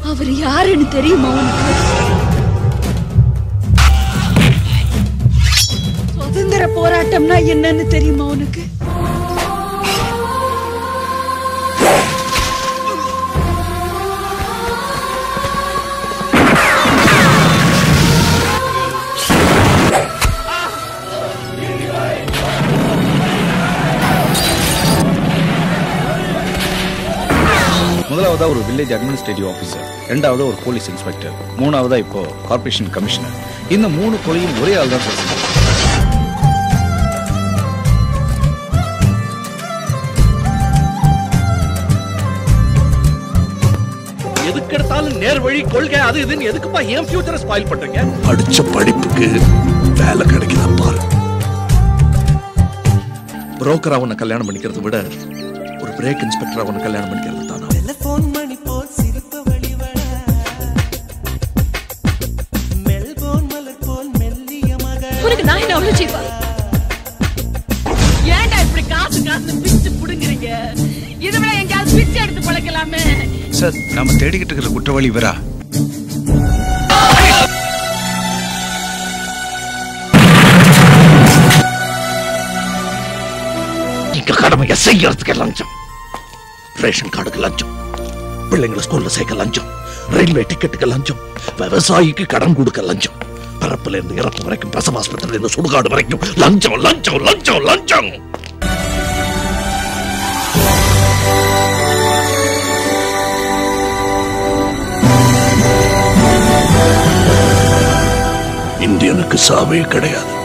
அவர் யாருன்னு தெரியுமா உனக்கு சுதந்திர போராட்டம்னா என்னன்னு தெரியுமா உனக்கு முதலாவதா ஒரு வில்லேஜ் அட்மினிஸ்ட்ரேட்டிவ் ஆஃபீஸர் ரெண்டாவதா ஒரு போலீஸ் இன்ஸ்பெக்டர் மூணாவதா இப்போ கார்ப்பரேஷன் கமிஷனர் இந்த மூணு கொலையும் ஒரே ஆள் தான் சார் செஞ்சாரு. எதுக்கு எடுத்தாலும் நேர் வழி கொள்கை அது இதுன்னு எதுக்குப்பா என் ஃபியூச்சரை ஸ்பாயில் பண்றீங்க படிச்ச படிப்புக்கு வேலை கிடைக்குதா பாரு புரோக்கரா உன்னை கல்யாணம் பண்ணிக்கிறத விட ஒரு பிரேக் இன்ஸ்பெக்டரா உன்னை கல்யாணம் பண்ணிக்கிறது தானா டெலிபோன் மணி போல் சிரிப்பு வழிவட மெல்போன் மலர் போல் மெல்லிய மகள் உனக்கு நான் என்ன அவ்வளவு சீப்பா ஏன்டா இப்படி காசு காசு பிச்சு புடுங்குறீங்க இதை விட எங்கேயாவது பிச்சை எடுத்து பழக்கலாமே சார் நாம தேடிக்கிட்டு இருக்கிற குற்றவாளி இவரா எங்க கடமையை செய்யறதுக்கு லஞ்சம் ரேஷன் கார்டுக்கு லஞ்சம் பிள்ளைங்களை ஸ்கூல்ல சேர்க்க லஞ்சம் ரயில்வே டிக்கெட்டுக்கு லஞ்சம் விவசாயிக்கு கடன் கொடுக்க லஞ்சம் பிறப்புல இருந்து இறப்பு வரைக்கும் பிரசவ ஆஸ்பத்திரியில இருந்து சுடுகாடு வரைக்கும் லஞ்சம் லஞ்சம் லஞ்சம் லஞ்சம் இந்தியனுக்கு சாவே கிடையாது